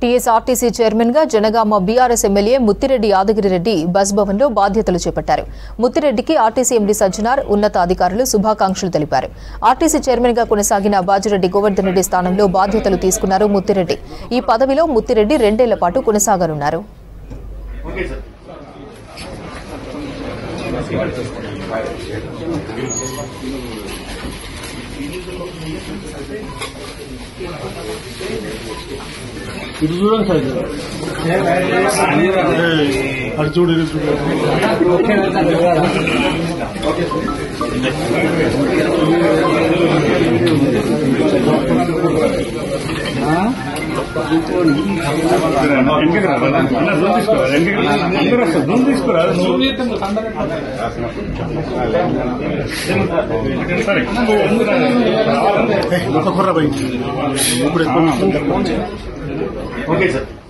TSRTC chairman గా Janagama BRS MLA Muthireddy Yadagiri Reddy bus Bhavan లో బాధ్యతలు చేపట్టారు ముత్తిరెడ్డికి ఆర్టీసీ ఎండీ సజ్జనార్ ఉన్నతాధికారులు శుభాకాంక్షలు తెలిపారు ఆర్టీసీ చైర్మన్ గా కొనసాగిన బాజిరెడ్డి గోవర్ధన్ రెడ్డి స్థానంలో బాధ్యతలు తీసుకున్నారు ముత్తిరెడ్డి ఈ పదవిలో ముత్తిరెడ్డి రెండేళ్ల పాటు కొనసాగనున్నారు ఇటు చూడండి సార్ ఇది. అటు చూడు ఇటు చూడు వెనకకి రా, అన్న, అన్న, జూమ్ తీసుకోరా, వెనకకి రా. అందరూ వస్తారు, జూమ్ తీసుకోరా, జూమ్. సరే. ఒక కుర్ర పోయింది ఇప్పుడు ఎక్కువ ఓకే సార్